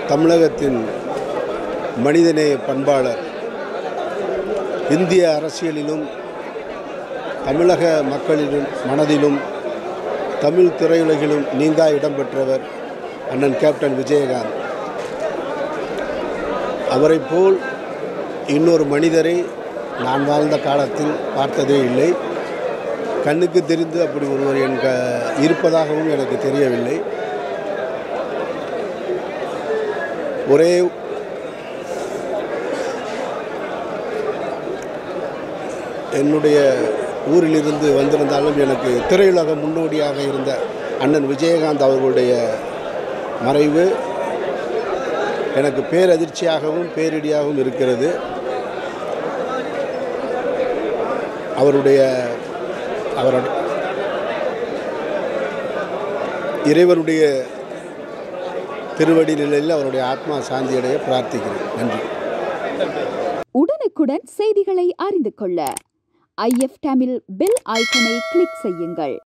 தமிழகத்தின் மனிதநேய பண்பாளர் இந்திய அரசியலிலும் தமிழக மக்களிலும் மனதிலும் தமிழ் திரையுலகிலும் நீங்கா இடம் பெற்றவர் அண்ணன் கேப்டன் விஜயகாந்த் அவரைப் போல் இன்னொரு மனிதரை நான் வாழ்ந்த காலத்தில் பார்த்ததே இல்லை கண்ணுக்கு தெரிந்து அப்படி ஒருவர் என் க இருப்பதாகவும் எனக்கு தெரியவில்லை ஒரே என்னுடைய ஊரிலிருந்து வந்திருந்தாலும் எனக்கு திரையுலக முன்னோடியாக இருந்த அண்ணன் விஜயகாந்த் அவர்களுடைய மறைவு எனக்கு பேரதிர்ச்சியாகவும் பேரிடியாகவும் இருக்கிறது அவருடைய அவர் இறைவனுடைய திருவடி நிலையில் அவருடைய ஆத்மா சாந்தியடைய பிரார்த்திக்கிறேன் நன்றி உடனுக்குடன் செய்திகளை அறிந்து கொள்ள ஐஎஃப் தமிழ் பெல் ஐக்கனை கிளிக் செய்யுங்கள்